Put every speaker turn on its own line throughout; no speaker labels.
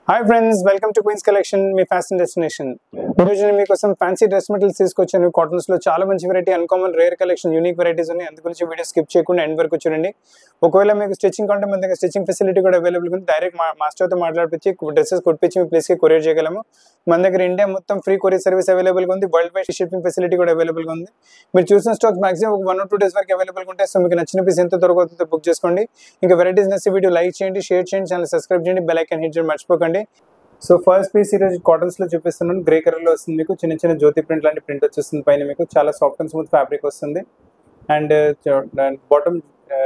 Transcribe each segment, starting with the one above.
hi friends welcome to queens collection మీ fashion destination ఈ రోజు నేను మీకోసం ఫ్యాన్సీ డ్రెస్ మెటీరియల్స్ తీసుకొచ్చాను కాటన్స్ లో చాలా మంచి variety uncommon rare collection unique varieties ఉన్నాయి అందు గురించి వీడియో స్కిప్ చేయకుండా ఎండ్ వరకు చూడండి ఒకవేళ మీకు స్టిచ్చింగ్ కావాలంటే మన దగ్గర స్టిచ్చింగ్ ఫెసిలిటీ కూడా అవైలబుల్ ఉంది డైరెక్ట్ మా మాస్టర్తో మాట్లాడిపించి డ్రెస్సెస్ కుట్టించి మీ ప్లేస్కి కొరియర్ చేయగలము మన దగ్గర ఇండియా మొత్తం ఫ్రీ కొరియర్ సర్వీస్ అవైలబుల్ ఉంది వరల్డ్ వైడ్ షిప్పింగ్ ఫెసిలిటీ కూడా అవైలబుల్ ఉంది మీరు చూసిన స్టాక్ మాక్సిమం ఒక వన్ ఆర్ టూ డేస్ వరకు అవైలబుల్ ఉంటాయి సో మీకు నచ్చిన పీస్ ఎంత దొరకవుతుందో బుక్ చేసుకోండి ఇంకా వెరైటీస్ నచ్చి వీడియో లైక్ చేయండి షేర్ చేయండి ఛానల్ సబ్స్క్రైబ్ చేయండి బెల్ ఐకాన్ హిట్ చేయడం మర్చిపోకండి సో ఫస్ట్ పీస్ ఈరోజు కాటన్స్ లో చూపిస్తున్నాను గ్రే కలర్ లో వస్తుంది మీకు చిన్న చిన్న జ్యోతి ప్రింట్ లాంటి ప్రింట్ వచ్చేస్తుంది పైన మీకు చాలా సాఫ్ట్ అండ్ స్మూత్ ఫ్యాబ్రిక్ వస్తుంది అండ్ బాటమ్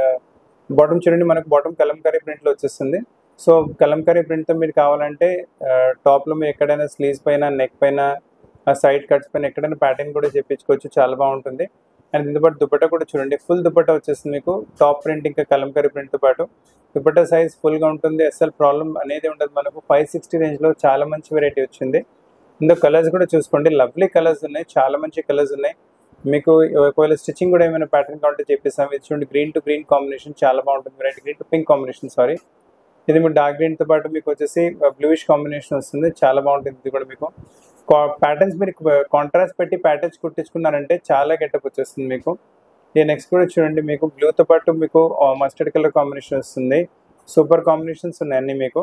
బాటమ్ చూడండి మనకు బాటమ్ కలంకారీ ప్రింట్ లో వచ్చేస్తుంది సో కలంకారీ ప్రింట్ తో మీరు కావాలంటే టాప్ లో మీరు ఎక్కడైనా స్లీవ్స్ పైన నెక్ పైన సైడ్ కట్స్ పైన ఎక్కడైనా ప్యాటర్న్ కూడా చేపించుకోవచ్చు చాలా బాగుంటుంది అండ్ దీంతో పాటు దుపట్టా కూడా చూడండి ఫుల్ దుపట్టా వచ్చేస్తుంది మీకు టాప్ ప్రింట్ ఇంకా కలంకారీ ప్రింట్ తో పాటు దుపట్టా సైజ్ ఫుల్గా ఉంటుంది అసలు ప్రాబ్లం అనేది ఉండదు మనకు ఫైవ్ సిక్స్టీ రేంజ్లో చాలా మంచి వెరైటీ వచ్చింది ఇందులో కలర్స్ కూడా చూసుకోండి లవ్లీ కలర్స్ ఉన్నాయి చాలా మంచి కలర్స్ ఉన్నాయి మీకు ఒకవేళ స్టిచ్చింగ్ కూడా ఏమైనా ప్యాటర్న్ కావాలంటే చెప్పేసాం ఇది చూడండి గ్రీన్ టు గ్రీన్ కాంబినేషన్ చాలా బాగుంటుంది variety green to pink combination sorry ఇది మీకు డార్క్ గ్రీన్తో పాటు మీకు వచ్చేసి బ్లూయిష్ కాంబినేషన్ వస్తుంది చాలా బాగుంటుంది ఇది కూడా మీకు ప్యాటర్న్స్ మీరు కాంట్రాస్ట్ పెట్టి ప్యాటర్న్స్ కుట్టించుకున్నారంటే చాలా గెటప్ వచ్చేస్తుంది మీకు ఈ నెక్స్ట్ కూడా చూడండి మీకు బ్లూతో పాటు మీకు మస్టర్డ్ కలర్ కాంబినేషన్ వస్తుంది సూపర్ కాంబినేషన్స్ ఉన్నాయి అన్ని మీకు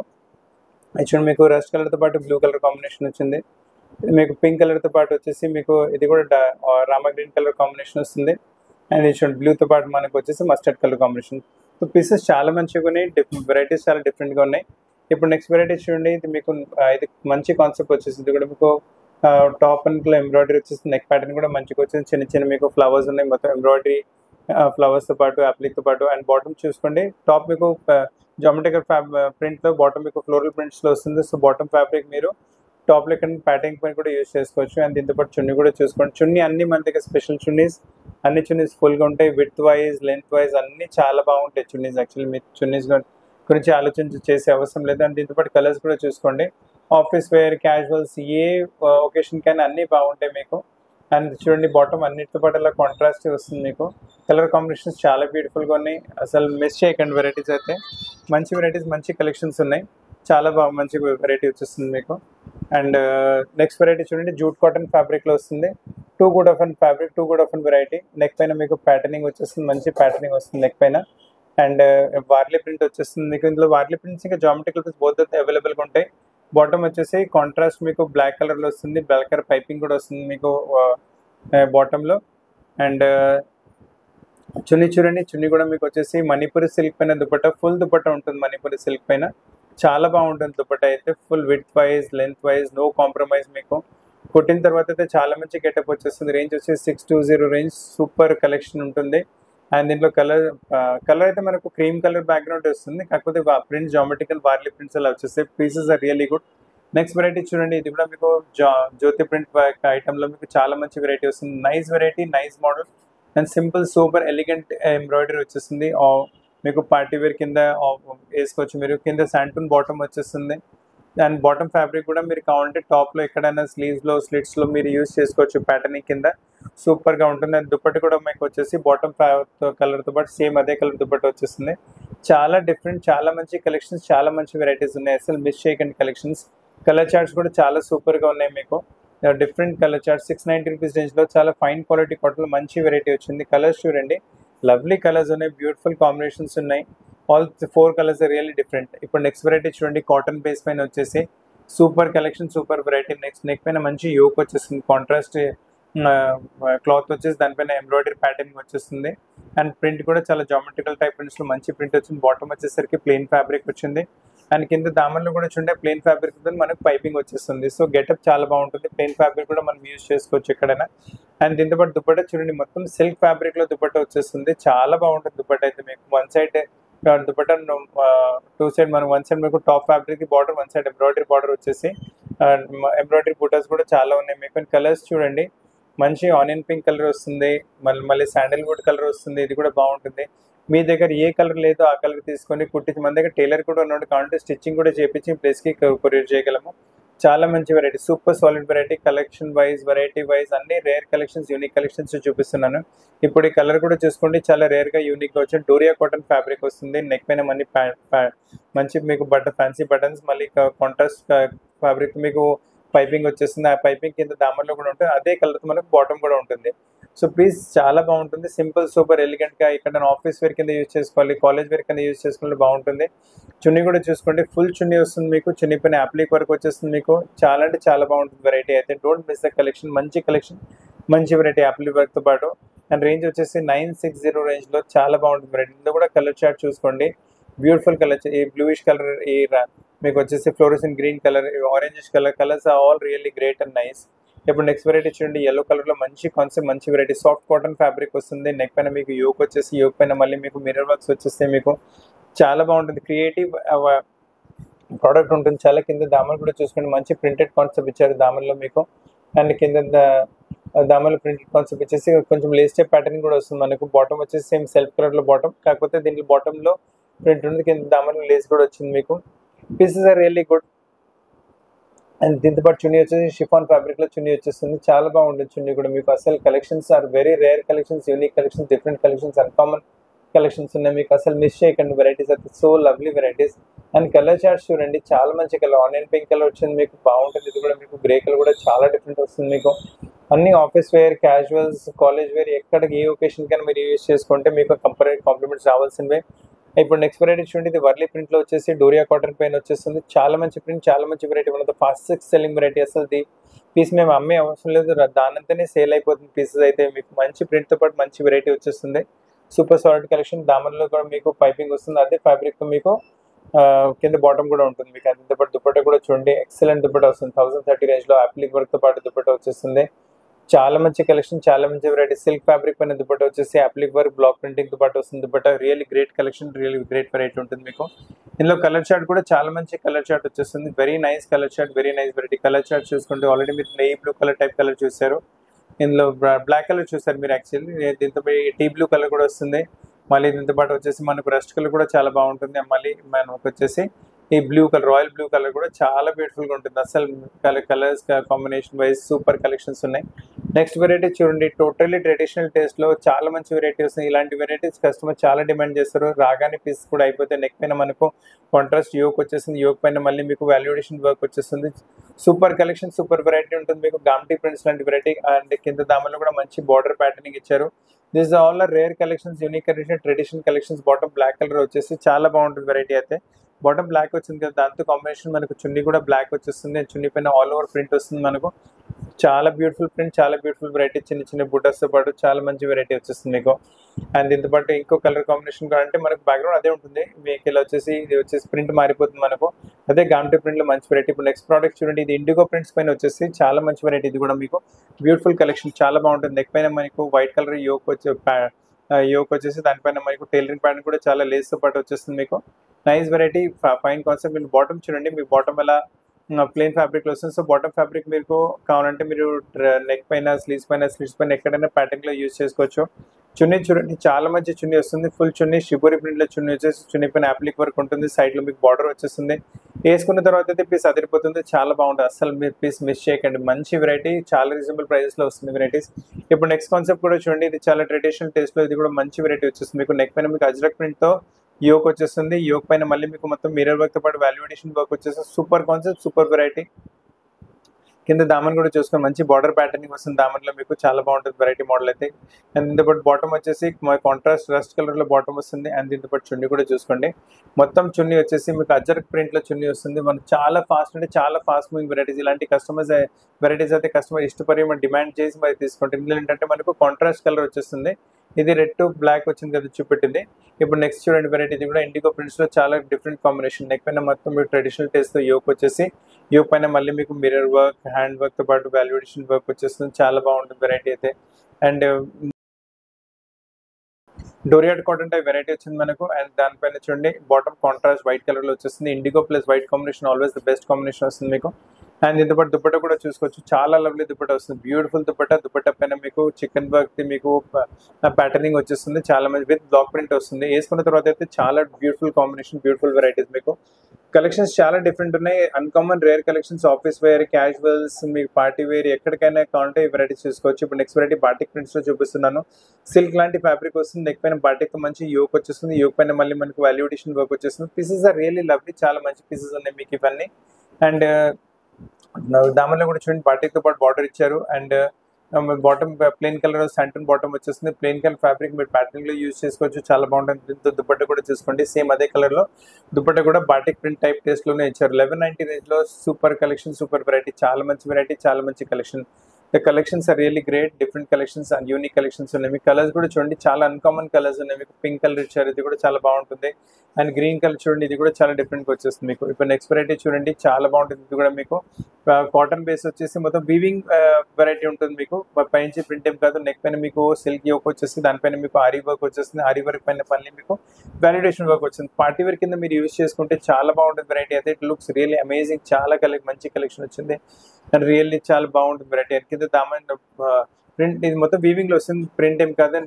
ఇది చూడండి మీకు రస్ట్ కలర్తో పాటు బ్లూ కలర్ కాంబినేషన్ వచ్చింది మీకు పింక్ కలర్తో పాటు వచ్చేసి మీకు ఇది కూడా రామ గ్రీన్ కలర్ కాంబినేషన్ వస్తుంది అండ్ ఇది చూడండి బ్లూతో పాటు మనకు వచ్చేసి mustard colour combination so pieces చాలా మంచిగా ఉన్నాయి వెరైటీస్ చాలా డిఫరెంట్గా ఉన్నాయి ఇప్పుడు నెక్స్ట్ వెరైటీ చూడండి ఇది మీకు ఇది మంచి కాన్సెప్ట్ వచ్చేసి ఇది కూడా మీకు టాప్ అండ్ ఎంబ్రాయిడరీ వచ్చేసి నెక్ ప్యాటర్న్ కూడా మంచిగా వచ్చింది చిన్న చిన్న మీకు ఫ్లవర్స్ ఉన్నాయి మొత్తం ఎంబ్రాయిడరీ ఫ్లవర్స్తో పాటు అప్లిక్తో పాటు అండ్ బాటమ్ చూసుకోండి టాప్ మీకు జామెట్రికల్ ఫ్యాబ్ ప్రింట్లో బాటమ్ మీకు ఫ్లోరల్ ప్రింట్స్లో వస్తుంది సో బాటమ్ ఫ్యాబ్రిక్ మీరు టాప్ లెక్క ప్యాటర్న్ పైన కూడా యూస్ చేసుకోవచ్చు అండ్ దీంతో పాటు చున్నీ కూడా చూసుకోండి చున్నీ అన్ని మన దగ్గర స్పెషల్ చున్నీస్ అన్ని చున్నీస్ ఫుల్గా ఉంటాయి విత్ వైజ్ లెంత్ వైజ్ అన్ని చాలా బాగుంటాయి చున్నీస్ యాక్చువల్లీ మీ చున్నీస్ గురించి ఆలోచన చేసే అవసరం లేదు అండ్ దీంతో పాటు కలర్స్ కూడా చూసుకోండి ఆఫీస్ వేర్ క్యాజువల్స్ ఏ ఒకేషన్ కైనా అన్నీ బాగుంటాయి మీకు అండ్ చూడండి బాటమ్ అన్నిటితో పాటు అలా కాంట్రాస్ట్ వస్తుంది మీకు కలర్ కాంబినేషన్స్ చాలా బ్యూటిఫుల్గా ఉన్నాయి అసలు మిస్ చేయకండి వెరైటీస్ అయితే మంచి వెరైటీస్ మంచి కలెక్షన్స్ ఉన్నాయి చాలా బాగా మంచి వెరైటీ వచ్చేస్తుంది మీకు అండ్ నెక్స్ట్ వెరైటీ చూడండి జూట్ కాటన్ ఫ్యాబ్రిక్లో వస్తుంది too good of and fabric too good of and variety neck పైన మీకు ప్యాటర్నింగ్ వచ్చేస్తుంది మంచి ప్యాటర్నింగ్ వస్తుంది నెక్ పైన అండ్ వార్లీ ప్రింట్ వచ్చేస్తుంది మీకు ఇందులో వార్లీ ప్రింట్స్ ఇంకా జామెట్రికల్ ప్రింట్స్ బోత్ అవైలబుల్గా ఉంటాయి బాటమ్ వచ్చేసి కాంట్రాస్ట్ మీకు బ్లాక్ కలర్లో వస్తుంది బ్లాక్ కలర్ పైపింగ్ కూడా వస్తుంది మీకు బాటంలో అండ్ చున్నీ చూడండి చున్నీ కూడా మీకు వచ్చేసి మణిపురి సిల్క్ పైన దుపట్టా ఫుల్ దుపట్టా ఉంటుంది మణిపురి సిల్క్ పైన చాలా బాగుంటుంది దుపట్టా అయితే full width wise length wise no compromise మీకు కుట్టిన తర్వాత అయితే చాలా మంచి గెటప్ వచ్చేస్తుంది రేంజ్ వచ్చేసి six two zero range super collection ఉంటుంది అండ్ దీంట్లో కలర్ కలర్ అయితే మనకు క్రీమ్ కలర్ బ్యాక్గ్రౌండ్ వస్తుంది కాకపోతే ప్రింట్స్ జామెట్రికల్ వార్లీ ప్రింట్స్ అలా వచ్చేస్తాయి pieces are really good next variety చూడండి ఇది కూడా మీకు జ్యోతి ప్రింట్ ఐటమ్లో మీకు చాలా మంచి వెరైటీ వస్తుంది nice variety nice model and simple super elegant embroidery వచ్చేస్తుంది మీకు పార్టీ వేర్ కింద వేసుకోవచ్చు మీరు కింద శాంటూన్ బాటమ్ వచ్చేస్తుంది అండ్ బాటమ్ ఫ్యాబ్రిక్ కూడా మీరు కావాలంటే టాప్లో ఎక్కడైనా స్లీవ్స్లో స్లిట్స్లో మీరు యూస్ చేసుకోవచ్చు ప్యాటర్నింగ్ కింద సూపర్గా ఉంటుంది అండ్ దుప్పటి కూడా మీకు వచ్చేసి బాటమ్ కలర్తో పాటు సేమ్ అదే కలర్ దుప్పటి వచ్చేస్తుంది చాలా డిఫరెంట్ చాలా మంచి కలెక్షన్స్ చాలా మంచి వెరైటీస్ ఉన్నాయి అసలు మిస్ చేయకండి కలెక్షన్స్ కలర్ చార్ట్స్ కూడా చాలా సూపర్గా ఉన్నాయి మీకు different colour chart six ninety rupees రేంజ్లో చాలా ఫైన్ క్వాలిటీ కాటన్లో మంచి వెరైటీ వచ్చింది కలర్స్ చూడండి లవ్లీ కలర్స్ ఉన్నాయి బ్యూటిఫుల్ కాంబినేషన్స్ ఉన్నాయి all four colours really different ఇప్పుడు నెక్స్ట్ వెరైటీ చూడండి కాటన్ బేస్ పైన వచ్చేసి super collection super variety next neck పైన మంచి యోక్ వచ్చేస్తుంది కాంట్రాస్ట్ క్లాత్ వచ్చేసి దానిపైన ఎంబ్రాయిడరీ ప్యాటర్న్ వచ్చేస్తుంది అండ్ ప్రింట్ కూడా చాలా జామెట్రికల్ టైప్ ప్రింట్స్లో మంచి ప్రింట్ వచ్చింది బాటమ్ వచ్చేసరికి ప్లెయిన్ ఫ్యాబ్రిక్ వచ్చింది అండ్ కింద దామన్లో కూడా చూడండి ప్లెయిన్ ఫ్యాబ్రిక్ ఉంటుంది మనకు పైపింగ్ వచ్చేస్తుంది సో గెటప్ చాలా బాగుంటుంది ప్లెయిన్ ఫ్యాబ్రిక్ కూడా మనం యూజ్ చేసుకోవచ్చు ఎక్కడైనా అండ్ దీంతో పాటు దుపట్టా చూడండి మొత్తం సిల్క్ ఫ్యాబ్రిక్లో దుపట్టా వచ్చేస్తుంది చాలా బాగుంటుంది దుపట్టా అయితే మీకు one side dupatta two side మనం వన్ సైడ్ మీకు top fabric border one side embroidery border వచ్చేసి ఎంబ్రాయిడరీ బూటాస్ కూడా చాలా ఉన్నాయి మీకు కలర్స్ చూడండి మంచి ఆనియన్ పింక్ కలర్ వస్తుంది మళ్ళీ మళ్ళీ శాండల్వుడ్ కలర్ వస్తుంది ఇది కూడా బాగుంటుంది మీ దగ్గర ఏ కలర్ లేదో ఆ కలర్ తీసుకొని కుట్టించి మన దగ్గర టైలర్ కూడా ఉన్నాడు కాబట్టి స్టిచ్చింగ్ కూడా చేపించి ప్లేస్కి కొరియర్ చేయగలము చాలా మంచి variety super solid variety collection wise variety wise అన్ని రేర్ కలెక్షన్స్ యూనిక్ కలెక్షన్స్ చూపిస్తున్నాను ఇప్పుడు ఈ కలర్ కూడా చూసుకోండి చాలా రేర్ గా యూనిక్ గా వచ్చింది డోరియా కాటన్ ఫ్యాబ్రిక్ వస్తుంది నెక్ పైన మళ్ళీ మంచి మీకు బట్ట ఫ్యాన్సీ బటన్స్ మళ్ళీ కాంట్రాస్ట్ ఫ్యాబ్రిక్ మీకు పైపింగ్ వచ్చేస్తుంది ఆ పైపింగ్ కింద దామర్లో కూడా ఉంటుంది అదే కలర్ మనకు బాటమ్ కూడా ఉంటుంది సో ప్లీజ్ చాలా బాగుంటుంది సింపుల్ సూపర్ ఎలిగెంట్ గా ఇక్కడ ఆఫీస్ వేర్ కింద యూజ్ చేసుకోవాలి కాలేజ్ వేర్ కింద యూజ్ చేసుకుంటే బాగుంటుంది చున్నీ కూడా చూసుకోండి ఫుల్ చున్నీ వస్తుంది మీకు చున్నీ పైన అప్లిక్ వరకు వచ్చేస్తుంది మీకు చాలా అంటే చాలా బాగుంటుంది వెరైటీ అయితే డోంట్ మిస్ ద కలెక్షన్ మంచి కలెక్షన్ మంచి వెరైటీ అప్లిక్ వర్క్ తో పాటు అండ్ రేంజ్ వచ్చేసి నైన్ సిక్స్ జీరో రేంజ్ లో చాలా బాగుంటుంది వెరైటీ ఇందులో కూడా కలర్ చార్ట్ చూసుకోండి బ్యూటిఫుల్ కలర్ ఈ బ్లూయిష్ కలర్ ఈ మీకు వచ్చేసి fluorescent green colour orange colour colours are all really great and nice ఇప్పుడు నెక్స్ట్ వెరైటీ చూడండి ఎల్లో కలర్ లో మంచి కాన్సెప్ట్ మంచి వెరైటీ సాఫ్ట్ కాటన్ ఫ్యాబ్రిక్ వస్తుంది నెక్ పైన మీకు యోక్ వచ్చేసి యోక్ పైన మళ్ళీ మీకు మిర్రర్ వర్క్స్ వచ్చేస్తే మీకు చాలా బాగుంటుంది క్రియేటివ్ ప్రోడక్ట్ ఉంటుంది చాలా కింద దామన్ కూడా చూసుకోండి మంచి ప్రింటెడ్ కాన్సెప్ట్ ఇచ్చారు దామన్లో మీకు అండ్ కింద దామన్లో ప్రింటెడ్ కాన్సెప్ట్ ఇచ్చేసి కొంచెం లేస్ టైప్ ప్యాటర్న్ కూడా వస్తుంది మనకు బాటమ్ వచ్చేసి సేమ్ సెల్ఫ్ కలర్ లో బాటమ్ కాకపోతే దీంట్లో బాటమ్ లో ప్రింట్ ఉంది కింద దామన్ లేస్ కూడా వచ్చింది మీకు pieces are really good and దీంతో పాటు చున్నీ వచ్చేసి షిఫాన్ ఫ్యాబ్రిక్ లో చున్నీ వచ్చేస్తుంది చాలా బాగుంటుంది చున్నీ కూడా మీకు అసలు collections are very rare collections unique collections different collections uncommon collections ఉన్నాయి మీకు అసలు మిస్ చేయకండి వెరైటీస్ అయితే so lovely varieties and colour charts చూడండి చాలా మంచి కలర్ ఆనియన్ పింక్ కలర్ వచ్చింది మీకు బాగుంటుంది ఇది కూడా మీకు గ్రే కలర్ కూడా చాలా డిఫరెంట్ వస్తుంది మీకు అన్ని office wear casuals college wear ఎక్కడ ఏ ఒకేషన్ కైనా మీరు యూజ్ చేసుకుంటే మీకు కంపరే కాంప్లిమెంట్స్ రావాల్సినవే ఇప్పుడు నెక్స్ట్ వెరైటీ చూడండి ఇది వర్లీ ప్రింట్ లో వచ్చేసి డోరియా కాటన్ పైన వచ్చేస్తుంది చాలా మంచి ప్రింట్ చాలా మంచి variety one of the fast selling variety అసలు పీస్ మేము అమ్మే అవసరం లేదు దానంతనే సేల్ అయిపోతుంది పీసెస్ అయితే మీకు మంచి ప్రింట్ తో పాటు మంచి వెరైటీ వచ్చేస్తుంది సూపర్ సాలిడ్ కలెక్షన్ దామన్లో కూడా మీకు పైపింగ్ వస్తుంది అదే ఫ్యాబ్రిక్ మీకు కింద బాటమ్ కూడా ఉంటుంది మీకు దాంతో పాటు దుపట్టా కూడా చూడండి ఎక్సలెంట్ దుపట్టా వస్తుంది థౌసండ్ థర్టీ రేంజ్ లో అప్లిక్ వర్క్ తో పాటు దుపట్టా వచ్చేస్తుంది చాలా మంచి కలెక్షన్ చాలా మంచి వెరైటీ సిల్క్ ఫ్యాబ్రిక్ పైన దుపట్టా వచ్చేసి అప్లిక్ వర్క్ బ్లాక్ ప్రింటింగ్ తో పాటు వస్తుంది dupatta really great collection really great variety ఉంటుంది మీకు ఇందులో కలర్ చార్ట్ కూడా చాలా మంచి కలర్ చార్ట్ వచ్చేస్తుంది very nice colour chart very nice variety colour chart చూసుకుంటే ఆల్రెడీ మీరు నెయ్యి బ్లూ కలర్ టైప్ కలర్ చూసారు ఇందులో బ్లాక్ కలర్ చూసారు మీరు యాక్చువల్లీ దీంతో టీ బ్లూ కలర్ కూడా వస్తుంది మళ్ళీ దీంతో పాటు వచ్చేసి మనకు రస్ట్ కలర్ కూడా చాలా బాగుంటుంది మళ్ళీ మనకు వచ్చేసి ఈ blue colour royal blue colour కూడా చాలా బ్యూటిఫుల్ గా ఉంటుంది అసలు colour colours combination wise super collections ఉన్నాయి నెక్స్ట్ వెరైటీ చూడండి టోటల్లీ ట్రెడిషనల్ టేస్ట్ లో చాలా మంచి వెరైటీ వస్తుంది ఇలాంటి వెరైటీస్ కస్టమర్ చాలా డిమాండ్ చేస్తారు రాగానే పీస్ కూడా అయిపోతే నెక్ పైన మనకు కాంట్రాస్ట్ యోక్ వచ్చేస్తుంది యోక్ పైన మళ్ళీ మీకు వాల్యుడేషన్ వర్క్ వచ్చేస్తుంది సూపర్ కలెక్షన్ సూపర్ వెరైటీ ఉంటుంది మీకు గామ్టీ ప్రింట్స్ లాంటి వెరైటీ అండ్ కింద దామలో కూడా మంచి బార్డర్ ప్యాటర్నింగ్ ఇచ్చారు this all are rare collections unique collection traditional collections bottom black colour వచ్చేసి చాలా బాగుంటుంది వెరైటీ అయితే బాటమ్ బ్లాక్ వచ్చింది కదా దాంతో కాంబినేషన్ మనకు చున్నీ కూడా బ్లాక్ వచ్చేస్తుంది చున్నీ పైన ఆల్ ఓవర్ ప్రింట్ వస్తుంది మనకు చాలా బ్యూటిఫుల్ ప్రింట్ చాలా బ్యూటిఫుల్ వెరైటీ చిన్న చిన్న బుటర్స్తో పాటు చాలా మంచి వెరైటీ వచ్చేస్తుంది మీకు అండ్ దీంతో పాటు ఇంకో కలర్ కాంబినేషన్ కూడా అంటే మనకు బ్యాక్గ్రౌండ్ అదే ఉంటుంది మీకు ఇలా వచ్చేసి ఇది వచ్చేసి ప్రింట్ మారిపోతుంది మనకు అదే గామ్టీ ప్రింట్ లో మంచి వెరైటీ ఇప్పుడు నెక్స్ట్ ప్రోడక్ట్ చూడండి ఇది ఇండిగో ప్రింట్స్ పైన వచ్చేసి చాలా మంచి వెరైటీ ఇది కూడా మీకు బ్యూటిఫుల్ కలెక్షన్ చాలా బాగుంటుంది నెక్ పైన మనకు వైట్ కలర్ యోక్ వచ్చే యోక్ వచ్చేసి దానిపైన మనకు టైలరింగ్ ప్యాటర్న్ కూడా చాలా లేస్ తో పాటు వచ్చేస్తుంది మీకు నైస్ వెరైటీ ఫైన్ కాన్సెప్ట్ మీరు బాటమ్ చూడండి మీ బాటమ్ ఎలా ప్లెయిన్ ఫ్యాబ్రిక్ లో వస్తుంది సో బాటమ్ ఫ్యాబ్రిక్ మీకు కావాలంటే మీరు నెక్ పైన స్లీవ్స్ పైన స్లీవ్స్ పైన ఎక్కడైనా ప్యాటర్న్ లో యూజ్ చేసుకోవచ్చు చున్నీ చూడండి చాలా మంచి చున్నీ వస్తుంది ఫుల్ చున్నీ షిబోరి ప్రింట్ లో చున్నీ వచ్చేసి చున్నీ పైన అప్లిక్ వర్క్ ఉంటుంది సైడ్ లో మీకు బార్డర్ వచ్చేస్తుంది వేసుకున్న తర్వాత అయితే పీస్ అదిరిపోతుంది చాలా బాగుంటుంది అసలు మీరు పీస్ మిస్ చేయకండి మంచి వెరైటీ చాలా రీజనబుల్ ప్రైసెస్ లో వస్తుంది వెరైటీస్ ఇప్పుడు నెక్స్ట్ కాన్సెప్ట్ కూడా చూడండి ఇది చాలా ట్రెడిషనల్ టేస్ట్ లో ఇది కూడా మంచి వెరైటీ వచ్చేస్తుంది మీకు నెక్ పైన మీకు అజ్రక్ ప్రింట్ తో యోక్ వచ్చేస్తుంది యోక్ పైన మళ్ళీ మీకు మొత్తం మిరర్ వర్క్ తో పాటు వాల్యుడేషన్ వర్క్ వచ్చేస్తుంది సూపర్ కాన్సెప్ట్ సూపర్ వెరైటీ కింద దామన్ కూడా చూసుకొని మంచి బార్డర్ ప్యాటర్నింగ్ వస్తుంది దామన్లో మీకు చాలా బాగుంటుంది వెరైటీ మోడల్ అయితే అండ్ దీంతో పాటు బాటమ్ వచ్చేసి కాంట్రాస్ట్ రస్ట్ కలర్ లో బాటమ్ వస్తుంది అండ్ దీంతో పాటు చున్నీ కూడా చూసుకోండి మొత్తం చున్నీ వచ్చేసి మీకు అజరక్ ప్రింట్ లో చున్నీ వస్తుంది మనం చాలా ఫాస్ట్ అంటే చాలా ఫాస్ట్ మూవింగ్ వెరైటీస్ ఇలాంటి కస్టమర్స్ వెరైటీస్ అయితే కస్టమర్ ఇష్టపడి మనం డిమాండ్ చేసి మరి తీసుకుంటాం ఇందులో ఏంటంటే మనకు కాంట్రాస్ట్ కలర్ వచ్చేస్తుంది ఇది రెడ్ టు బ్లాక్ వచ్చింది కదా చూపెట్టింది ఇప్పుడు నెక్స్ట్ చూడండి వెరైటీ ఇది కూడా ఇండిగో ప్రింట్స్ లో చాలా డిఫరెంట్ కాంబినేషన్ నెక్ పైన మొత్తం మీకు ట్రెడిషనల్ టేస్ట్ తో యోక్ వచ్చేసి యోక్ పైన మళ్ళీ మీకు మిరర్ వర్క్ హ్యాండ్ వర్క్ తో పాటు వాల్యుడేషన్ వర్క్ వచ్చేస్తుంది చాలా బాగుంటుంది వెరైటీ అయితే అండ్ డోరియాడ్ కాటన్ టైప్ వెరైటీ వచ్చింది మనకు అండ్ దానిపైన చూడండి బాటమ్ కాంట్రాస్ట్ వైట్ కలర్ లో వచ్చేస్తుంది indigo plus white combination always the best combination వస్తుంది మీకు
అండ్ దీంతో పాటు దుపట్టా కూడా చూసుకోవచ్చు చాలా లవ్లీ దుపట్టా వస్తుంది బ్యూటిఫుల్ దుపట్టా దుపట్టా పైన మీకు చికెన్ వర్క్ మీకు ప్యాటర్నింగ్ వచ్చేస్తుంది చాలా మంది విత్ బ్లాక్ ప్రింట్ వస్తుంది వేసుకున్న తర్వాత అయితే చాలా బ్యూటిఫుల్ కాంబినేషన్ బ్యూటిఫుల్ వెరైటీస్ మీకు కలెక్షన్స్ చాలా డిఫరెంట్ ఉన్నాయి uncommon rare collections office wear casuals మీకు పార్టీ వేర్ ఎక్కడికైనా కావాలంటే ఈ వెరైటీస్ చూసుకోవచ్చు ఇప్పుడు నెక్స్ట్ వెరైటీ బాటిక్ ప్రింట్స్ లో చూపిస్తున్నాను సిల్క్ లాంటి ఫ్యాబ్రిక్ వస్తుంది నెక్ పైన బాటిక్ మంచి యోక్ వచ్చేస్తుంది యోక్ పైన మళ్ళీ మనకు వాల్యూడేషన్ వర్క్ వచ్చేస్తుంది పీసెస్ ఆర్ రియల్లీ లవ్లీ చాలా మంచి పీసెస్ ఉన్నాయి మీకు ఇవన్నీ అండ్ దామన్లో కూడా చూడండి బాటిక్ తో పాటు బార్డర్ ఇచ్చారు అండ్ బాటమ్ ప్లెయిన్ కలర్ శాంటన్ బాటమ్ వచ్చేస్తుంది ప్లెయిన్ కలర్ ఫ్యాబ్రిక్ మీరు ప్యాటర్న్ లో యూజ్ చేసుకోవచ్చు చాలా బాగుంటుంది దీంతో దుపట్టా కూడా చూసుకోండి సేమ్ అదే కలర్ లో దుపట్టా కూడా బాటిక్ ప్రింట్ టైప్ టేస్ట్ లోనే ఇచ్చారు లెవెన్ నైన్టీ రేంజ్ లో సూపర్ కలెక్షన్ సూపర్ వెరైటీ చాలా మంచి వెరైటీ చాలా మంచి collection the collections are really great different collections and unique collections ఉన్నాయి మీకు కలర్స్ కూడా చూడండి చాలా అన్కామన్ కలర్స్ ఉన్నాయి మీకు పింక్ కలర్ ఇచ్చారు ఇది కూడా చాలా బాగుంటుంది అండ్ గ్రీన్ కలర్ చూడండి ఇది కూడా చాలా డిఫరెంట్ వచ్చేస్తుంది మీకు ఇప్పుడు నెక్స్ట్ వెరైటీ చూడండి చాలా బాగుంటుంది ఇది కూడా మీకు కాటన్ బేస్ వచ్చేసి మొత్తం వీవింగ్ వెరైటీ ఉంటుంది మీకు పైనుంచి ప్రింట్ ఏం కాదు నెక్ పైన మీకు సిల్క్ యోక్ వచ్చేసి దానిపైన మీకు ఆరీ వర్క్ వచ్చేస్తుంది ఆరీ వర్క్ పైన పని మీకు వాలిడేషన్ వర్క్ వచ్చింది పార్టీ వేర్ కింద మీరు యూజ్ చేసుకుంటే చాలా బాగుంటుంది వెరైటీ అయితే ఇట్ లుక్స్ రియల్లీ అమేజింగ్ చాలా కలెక్ట్ మంచి కలెక్షన్ వచ్చింది అండ్ రియల్లీ చాలా బాగుంటుంది వెరైటీ కింద దామన్ ప్రింట్ ఇది మొత్తం వీవింగ్ లో వస్తుంది ప్రింట్ ఏం కాదు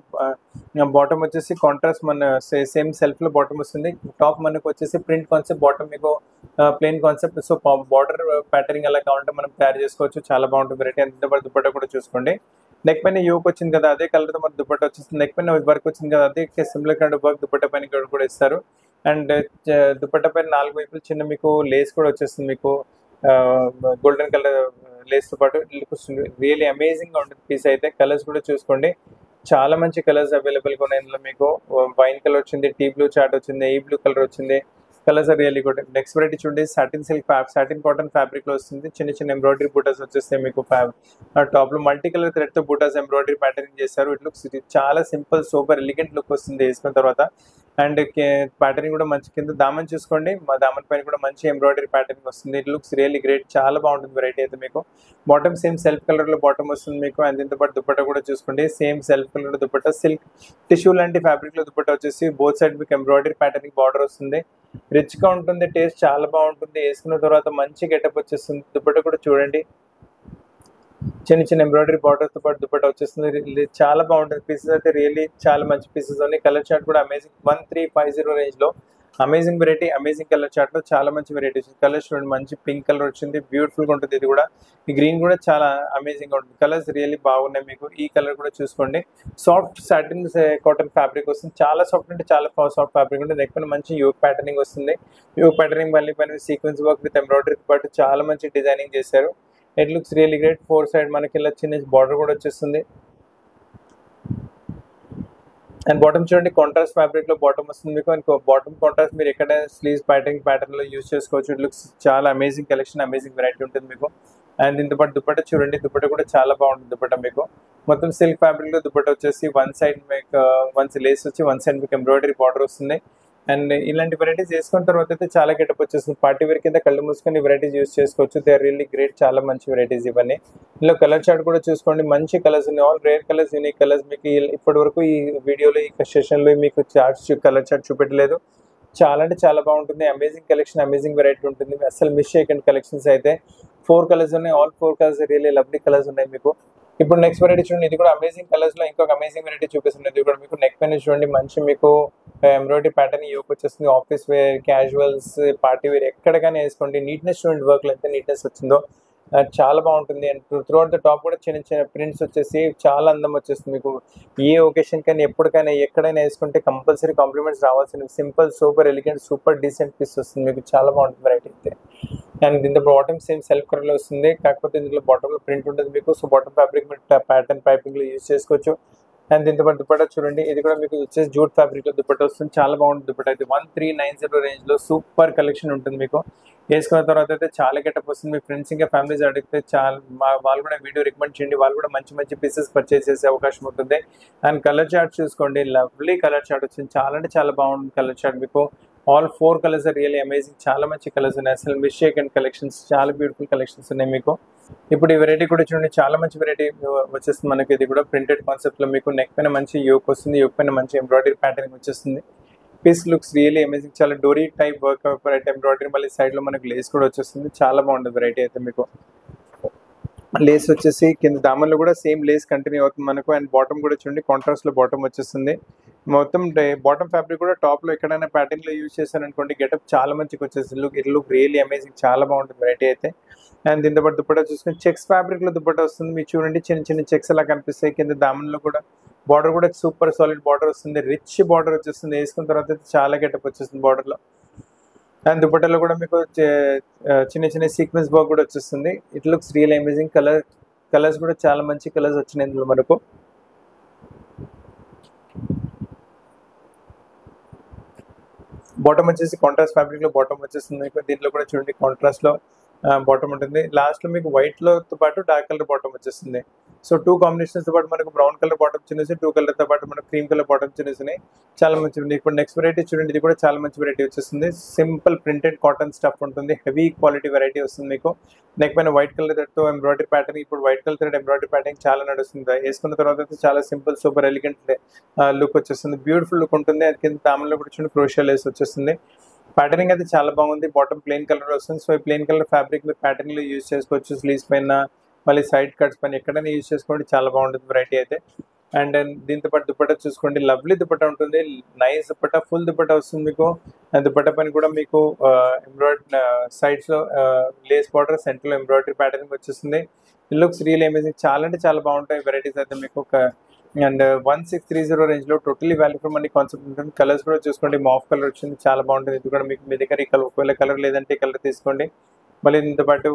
బాటమ్ వచ్చేసి కాంట్రాస్ట్ మన సేమ్ సెల్ఫ్ లో బాటమ్ వస్తుంది టాప్ మనకు వచ్చేసి ప్రింట్ కాన్సెప్ట్ బాటమ్ మీకు plain concept so border patterning అలా కావాలంటే మనం తయారు చేసుకోవచ్చు చాలా బాగుంటుంది వెరైటీ అంత దుపట్టా కూడా చూసుకోండి నెక్ పైన యోక్ వచ్చింది కదా అదే కలర్ తో మన దుపట్టా వచ్చేస్తుంది నెక్ పైన వర్క్ వచ్చింది కదా అదే సిమిలర్ కైండ్ వర్క్ దుపట్టా పైన కూడా కూడా ఇస్తారు అండ్ దుపట్టా పైన నాలుగు వైపులు చిన్న మీకు లేస్ కూడా వచ్చేస్తుంది మీకు గోల్డెన్ కలర్ లేస్ తో పాటు రియల్లీ అమేజింగ్ గా ఉంటుంది పీస్ అయితే కలర్స్ కూడా చూసుకోండి చాలా మంచి కలర్స్ అవైలబుల్ గా ఉన్నాయి ఇందులో మీకు వైన్ కలర్ వచ్చింది టీ బ్లూ చాట్ వచ్చింది ఈ బ్లూ కలర్ వచ్చింది colours are really good next variety చూడండి satin silk fab satin cotton fabric లో వస్తుంది చిన్న చిన్న ఎంబ్రాయిడరీ బూటాస్ వచ్చేస్తాయి మీకు ఫ్యాబ్ టాప్ లో మల్టీ కలర్ థ్రెడ్ తో బూటాస్ ఎంబ్రాయిడరీ ప్యాటర్నింగ్ చేశారు ఇట్ లుక్స్ చాలా సింపుల్ సూపర్ ఎలిగెంట్ లుక్ వస్తుంది వేసుకున్న తర్వాత అండ్ ప్యాటర్నింగ్ కూడా మంచి కింద దామన్ చూసుకోండి మా దామన్ పైన కూడా మంచి ఎంబ్రాయిడరీ ప్యాటర్నింగ్ వస్తుంది ఇట్ లుక్స్ రియల్లీ గ్రేట్ చాలా బాగుంటుంది వెరైటీ అయితే మీకు బాటమ్ సేమ్ సెల్ఫ్ కలర్ లో బాటమ్ వస్తుంది మీకు అండ్ దీంతో పాటు దుపట్టా కూడా చూసుకోండి సేమ్ సెల్ఫ్ కలర్ లో దుపట్టా సిల్క్ టిష్యూ లాంటి ఫ్యాబ్రిక్ లో దుపట్టా వచ్చేసి బోత్ సైడ్ మీకు ఎంబ్రాయిడరీ ప్యాటర్నింగ్ బార్డర్ వస్తుంది రిచ్ గా ఉంటుంది టేస్ట్ చాలా బాగుంటుంది వేసుకున్న తర్వాత మంచి గెటప్ వచ్చేస్తుంది దుపట్టా కూడా చూడండి చిన్న చిన్న ఎంబ్రాయిడరీ బార్డర్ తో పాటు దుపట్టా వచ్చేస్తుంది చాలా బాగుంటుంది పీసెస్ అయితే రియల్లీ చాలా మంచి పీసెస్ ఉన్నాయి కలర్ చార్ట్ కూడా amazing one three five zero range లో amazing variety amazing colour chart లో చాలా మంచి వెరైటీస్ కలర్ చూడండి మంచి పింక్ కలర్ వచ్చింది బ్యూటిఫుల్ గా ఉంటుంది ఇది కూడా ఈ గ్రీన్ కూడా చాలా అమేజింగ్ గా ఉంటుంది కలర్స్ రియల్లీ బాగున్నాయి మీకు ఈ కలర్ కూడా చూసుకోండి సాఫ్ట్ సాటిన్ కాటన్ ఫ్యాబ్రిక్ వస్తుంది చాలా సాఫ్ట్ అంటే చాలా సాఫ్ట్ ఫ్యాబ్రిక్ ఉంటుంది ఎక్కువ మంచి యూక్ ప్యాటర్నింగ్ వస్తుంది యూక్ ప్యాటర్నింగ్ మళ్ళీ పైన సీక్వెన్స్ వర్క్ విత్ ఎంబ్రాయిడరీ పాటు చాలా మంచి డిజైనింగ్ చేశారు it looks really great four side మనకి ఇలా చిన్న బార్డర్ కూడా వచ్చేస్తుంది అండ్ బాటమ్ చూడండి కాంట్రాస్ట్ ఫ్యాబ్రిక్ లో బాటమ్ వస్తుంది మీకు అండ్ బాటమ్ కాంట్రాస్ట్ మీరు ఎక్కడ స్లీవ్స్ ప్యాటర్న్ ప్యాటర్న్ లో యూస్ చేసుకోవచ్చు ఇట్ లుక్స్ చాలా అమేజింగ్ కలెక్షన్ అమేజింగ్ వెరైటీ ఉంటుంది మీకు అండ్ దీంతో పాటు దుపట్టా చూడండి దుపట్టా కూడా చాలా బాగుంటుంది దుపట్టా మీకు మొత్తం సిల్క్ ఫ్యాబ్రిక్ లో దుపట్టా వచ్చేసి వన్ సైడ్ మీకు వన్ లేస్ వచ్చి వన్ సైడ్ మీకు ఎంబ్రాయిడరీ బార్డర్ వస్తుంది అండ్ ఇలాంటి వెరైటీస్ చేసుకున్న తర్వాత అయితే చాలా గెటప్ వచ్చేస్తుంది పార్టీ వేర్ కింద కళ్ళు మూసుకొని వెరైటీస్ యూస్ చేసుకోవచ్చు దే ఆర్ రియల్లీ గ్రేట్ చాలా మంచి వెరైటీస్ ఇవన్నీ ఇందులో కలర్ చార్ట్ కూడా చూసుకోండి మంచి కలర్స్ ఉన్నాయి all rare colours unique colours మీకు ఇప్పటి వరకు ఈ వీడియోలో ఈ సెషన్లో మీకు చార్ట్స్ కలర్ చార్ట్ చూపెట్టలేదు చాలా అంటే చాలా బాగుంటుంది అమేజింగ్ కలెక్షన్ అమేజింగ్ వెరైటీ ఉంటుంది అసలు మిస్ చేయకండి కలెక్షన్స్ అయితే ఫోర్ కలర్స్ ఉన్నాయి all four colours really lovely colours ఉన్నాయి మీకు ఇప్పుడు నెక్స్ట్ వెరైటీ చూడండి ఇది కూడా అమేజింగ్ కలర్స్ లో ఇంకొక అమేజింగ్ వెరైటీ చూపిస్తుంది ఇది కూడా మీకు నెక్ పైన చూడండి మంచి మీకు ఎంబ్రాయిడరీ ప్యాటర్న్ యోక్ వచ్చేస్తుంది office wear casuals party wear ఎక్కడికైనా వేసుకోండి నీట్నెస్ చూడండి వర్క్ లో ఎంత నీట్నెస్ వచ్చిందో చాలా బాగుంటుంది and throughout the top కూడా చిన్న చిన్న ప్రింట్స్ వచ్చేసి చాలా అందం వచ్చేస్తుంది మీకు ఏ ఒకేషన్ కానీ ఎప్పటికైనా ఎక్కడైనా వేసుకుంటే కంపల్సరీ కాంప్లిమెంట్స్ రావాల్సిన simple super elegant super decent piece వస్తుంది మీకు చాలా బాగుంటుంది వెరైటీ అయితే అండ్ దీంట్లో బాటమ్ సేమ్ సెల్ఫ్ కలర్ లో వస్తుంది కాకపోతే దీంట్లో బాటమ్ లో ప్రింట్ ఉంటుంది మీకు సో బాటమ్ ఫ్యాబ్రిక్ మీరు ప్యాటర్న్ పైపింగ్ లో యూజ్ చేసుకోవచ్చు అండ్ దీంతో పాటు దుపట్టా చూడండి ఇది కూడా మీకు వచ్చేసి జూట్ ఫ్యాబ్రిక్ లో దుపట్టా వస్తుంది చాలా బాగుంటుంది దుపట్టా అయితే one three nine zero range లో సూపర్ కలెక్షన్ ఉంటుంది మీకు వేసుకున్న తర్వాత అయితే చాలా గెటప్ వస్తుంది మీ ఫ్రెండ్స్ ఇంకా ఫ్యామిలీస్ అడిగితే చాలా వాళ్ళు కూడా వీడియో రికమెండ్ చేయండి వాళ్ళు కూడా మంచి మంచి పీసెస్ పర్చేస్ చేసే అవకాశం ఉంటుంది అండ్ కలర్ చార్ట్ చూసుకోండి లవ్లీ కలర్ చార్ట్ వచ్చింది చాలా అంటే చాలా బాగుంటుంది కలర్ చార్ట్ మీకు all four colours are really amazing చాలా మంచి కలర్స్ ఉన్నాయి అసలు మిస్ అండ్ కలెక్షన్స్ చాలా బ్యూటిఫుల్ కలెక్షన్స్ ఉన్నాయి మీకు ఇప్పుడు ఈ వెరైటీ కూడా చూడండి చాలా మంచి వెరైటీ వచ్చేస్తుంది మనకి ఇది కూడా ప్రింటెడ్ కాన్సెప్ట్ లో మీకు నెక్ పైన మంచి యోక్ వస్తుంది యోక్ పైన మంచి ఎంబ్రాయిడరీ ప్యాటర్న్ వచ్చేస్తుంది పీస్ లుక్స్ రియలీ అమేజింగ్ చాలా డోరీ టైప్ వర్క్ ఎంబ్రాయిడరీ మళ్ళీ సైడ్ లో మనకు లేస్ కూడా వచ్చేస్తుంది చాలా బాగుంటుంది వెరైటీ అయితే మీకు లేస్ వచ్చేసి కింద దామన్లో కూడా సేమ్ లేస్ కంటిన్యూ అవుతుంది మనకు అండ్ బాటమ్ కూడా చూడండి కాంట్రాస్ట్ లో బాటమ్ వచ్చేస్తుంది మొత్తం బాటమ్ ఫ్యాబ్రిక్ కూడా టాప్ లో ఎక్కడైనా ప్యాటర్న్ లో యూజ్ చేశాను అనుకోండి గెటప్ చాలా మంచిగా వచ్చేసింది look it look really amazing చాలా బాగుంటుంది వెరైటీ అయితే అండ్ దీంతో పాటు దుప్పటా చూసుకుని చెక్స్ ఫ్యాబ్రిక్ లో దుప్పటా వస్తుంది మీరు చూడండి చిన్న చిన్న చెక్స్ అలా కనిపిస్తాయి కింద దామన్లో కూడా బార్డర్ కూడా సూపర్ సాలిడ్ బార్డర్ వస్తుంది రిచ్ బార్డర్ వచ్చేస్తుంది వేసుకున్న తర్వాత అయితే చాలా గెటప్ వచ్చేస్తుంది బార్డర్ లో అండ్ దుపట్టాలో కూడా మీకు చే- ఆ, చిన్న చిన్న సీక్వెన్స్ వర్క్ కూడా వచ్చేస్తుంది it looks real amazing colour colours కూడా చాలా మంచి కలర్స్ వచ్చినాయి ఇందులో మనకు బాటమ్ వచ్చేసి కాంట్రాస్ట్ ఫ్యాబ్రిక్ లో బాటమ్ వచ్చేస్తుంది మీకు దీంట్లో కూడా చూడండి కాంట్రాస్ట్ లో బాటమ్ ఉంటుంది లాస్ట్ లో మీకు వైట్ లో తో పాటు డార్క్ కలర్ బాటమ్ వచ్చేస్తుంది సో టూ కాంబినేషన్స్ తో పాటు మనకు బ్రౌన్ కలర్ బాటమ్ చిన్నసి టూ కలర్ తో పాటు మనకు క్రీమ్ కలర్ బాటమ్ చిన్నసి చాలా మంచి ఉంది ఇప్పుడు నెక్స్ట్ వెరైటీ చూడండి ఇది కూడా చాలా మంచి వెరైటీ వచ్చేస్తుంది సింపుల్ ప్రింటెడ్ కాటన్ స్టఫ్ ఉంటుంది హెవీ క్వాలిటీ వెరైటీ వస్తుంది మీకు నెక్ పైన వైట్ కలర్ తో ఎంబ్రాయిడరీ ప్యాటర్న్ ఇప్పుడు white colour thread embroidery pattern చాలా నడుస్తుంది వేసుకున్న తర్వాత అయితే చాలా సింపుల్ సూపర్ ఎలిగెంట్ లుక్ వచ్చేస్తుంది బ్యూటిఫుల్ లుక్ ఉంటుంది అది కింద తామల్లో కూడా చూడండి క్రోషియల్ లేస్ వచ్చేస్తుంది ప్యాటర్నింగ్ అయితే చాలా బాగుంది బాటమ్ ప్లెయిన్ కలర్ వస్తుంది సో ఈ ప్లెయిన్ కలర్ ఫ్యాబ్రిక్ మీరు ప్యాటర్న్ లో యూజ్ చేసుకోవచ్చు స్లీవ్స్ పైన మళ్ళీ సైడ్ కట్స్ పైన ఎక్కడైనా యూజ్ చేసుకోండి చాలా బాగుంటుంది వెరైటీ అయితే అండ్ దీంతో పాటు దుపట్టా చూసుకోండి లవ్లీ దుపట్టా ఉంటుంది నైస్ దుపట్టా ఫుల్ దుపట్టా వస్తుంది మీకు అండ్ దుపట్టా పైన కూడా మీకు ఎంబ్రాయిడరీ సైడ్స్ లో లేస్ బార్డర్ సెంటర్ లో ఎంబ్రాయిడరీ ప్యాటర్న్ వచ్చేస్తుంది ఇట్ లుక్స్ రియల్ అమేజింగ్ చాలా అంటే చాలా బాగుంటాయి వెరైటీస్ అయితే మీకు ఒక and one six three zero range లో totally value for money concept ఉంటుంది కలర్స్ కూడా చూసుకోండి మాఫ్ కలర్ వచ్చింది చాలా బాగుంటుంది ఇది కూడా మీకు మీ దగ్గర ఈ కలర్ ఒకవేళ కలర్ లేదంటే ఈ కలర్ తీసుకోండి మళ్ళీ దీంతో పాటు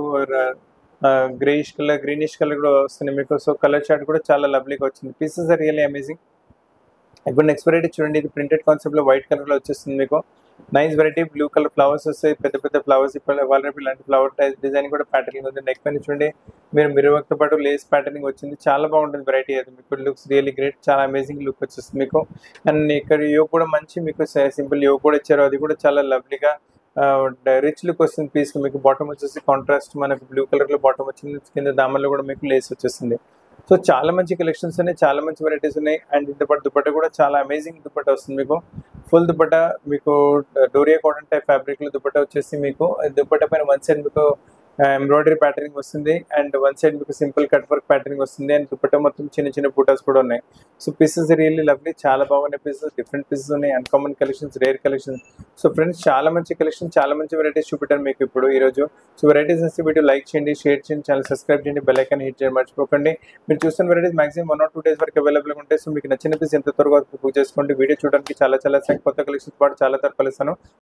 గ్రేయిష్ కలర్ గ్రీనిష్ కలర్ కూడా వస్తుంది మీకు సో కలర్ చార్ట్ కూడా చాలా లవ్లీగా వచ్చింది పీసెస్ ఆర్ రియల్లీ అమేజింగ్ ఇప్పుడు నెక్స్ట్ వెరైటీ చూడండి ఇది ప్రింటెడ్ కాన్సెప్ట్ లో వైట్ కలర్ లో వచ్చేస్తుంది మీకు nice variety blue colour flowers వస్తాయి పెద్ద పెద్ద ఫ్లవర్స్ ఇప్పుడు వాళ్ళ ఇలాంటి ఫ్లవర్ డిజైన్ కూడా ప్యాటర్నింగ్ ఉంది నెక్ పైన చూడండి మీరు మిరవక్ తో పాటు లేస్ ప్యాటర్నింగ్ వచ్చింది చాలా బాగుంటుంది వెరైటీ అది మీకు లుక్స్ రియల్లీ గ్రేట్ చాలా అమేజింగ్ లుక్ వచ్చేస్తుంది మీకు అండ్ ఇక్కడ యోగ్ కూడా మంచి మీకు సింపుల్ యోగ్ కూడా ఇచ్చారు అది కూడా చాలా లవ్లీగా రిచ్ లుక్ వస్తుంది పీస్ మీకు బాటమ్ వచ్చేసి కాంట్రాస్ట్ మనకు బ్లూ కలర్ లో బాటమ్ వచ్చింది కింద దామల్లో కూడా మీకు లేస్ వచ్చేస్తుంది సో చాలా మంచి కలెక్షన్స్ ఉన్నాయి చాలా మంచి వెరైటీస్ ఉన్నాయి అండ్ దీంతో పాటు దుపట్టా కూడా చాలా అమేజింగ్ దుపట్టా వస్తుంది మీకు ఫుల్ దుపట్టా మీకు డోరియా కాటన్ టైప్ ఫ్యాబ్రిక్ లో దుపట్టా వచ్చేసి మీకు దుపట్టా పైన వన్ సైడ్ మీకు ఎంబ్రాయిడరీ ప్యాటర్నింగ్ వస్తుంది అండ్ వన్ సైడ్ మీకు సింపుల్ కట్ వర్క్ ప్యాటర్నింగ్ వస్తుంది అండ్ దుపట్టా మొత్తం చిన్న చిన్న బూటాస్ కూడా ఉన్నాయి సో పీసెస్ రియల్లీ లవ్లీ చాలా బాగున్నాయి పీసెస్ డిఫరెంట్ పీసెస్ ఉన్నాయి uncommon collections rare collections so friends చాలా మంచి కలెక్షన్ చాలా మంచి వెరైటీస్ చూపెట్టాను మీకు ఇప్పుడు ఈ రోజు సో వెరైటీస్ వస్తే వీడియో లైక్ చేయండి షేర్ చేయండి ఛానల్ సబ్స్క్రైబ్ చేయండి బెల్ ఐకాన్ హిట్ చేయండి మర్చిపోకండి మీరు చూస్తున్న varieties maximum one or two days వరకు అవైలబుల్ ఉంటాయి సో మీకు నచ్చిన పీస్ ఎంత త్వరగా బుక్ చేసుకోండి వీడియో చూడడానికి చాలా చాలా కొత్త కలెక్షన్స్ పాటు చాలా తరపు కలుస్తాను